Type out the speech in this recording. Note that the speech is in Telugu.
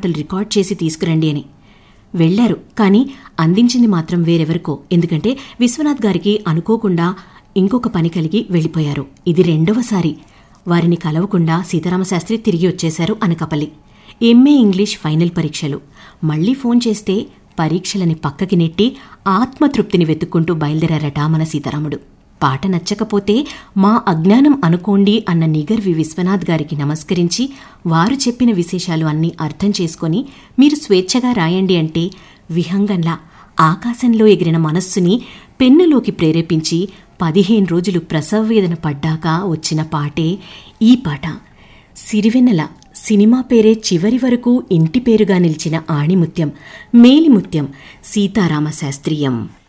వార్తలు రికార్డ్ చేసి తీసుకురండి అని వెళ్లారు కానీ అందించింది మాత్రం వేరెవరికో ఎందుకంటే విశ్వనాథ్ గారికి అనుకోకుండా ఇంకొక పని కలిగి వెళ్ళిపోయారు ఇది రెండవసారి వారిని కలవకుండా సీతారామశాస్త్రి తిరిగి వచ్చేశారు అనకపల్లి ఎంఏ ఇంగ్లీష్ ఫైనల్ పరీక్షలు మళ్లీ ఫోన్ చేస్తే పరీక్షలని పక్కకి నెట్టి ఆత్మతృప్తిని వెతుక్కుంటూ బయలుదేరారట మన సీతారాముడు పాట నచ్చకపోతే మా అజ్ఞానం అనుకోండి అన్న నిగర్వి విశ్వనాథ్ గారికి నమస్కరించి వారు చెప్పిన విశేషాలు అన్నీ అర్థం చేసుకొని మీరు స్వేచ్ఛగా రాయండి అంటే విహంగంలా ఆకాశంలో ఎగిరిన మనస్సుని పెన్నులోకి ప్రేరేపించి పదిహేను రోజులు ప్రసవవేదన పడ్డాక వచ్చిన పాటే ఈ పాట సిరివెన్నెల సినిమా పేరే చివరి వరకు ఇంటి పేరుగా నిలిచిన ఆణిముత్యం మేలిముత్యం సీతారామ శాస్త్రీయం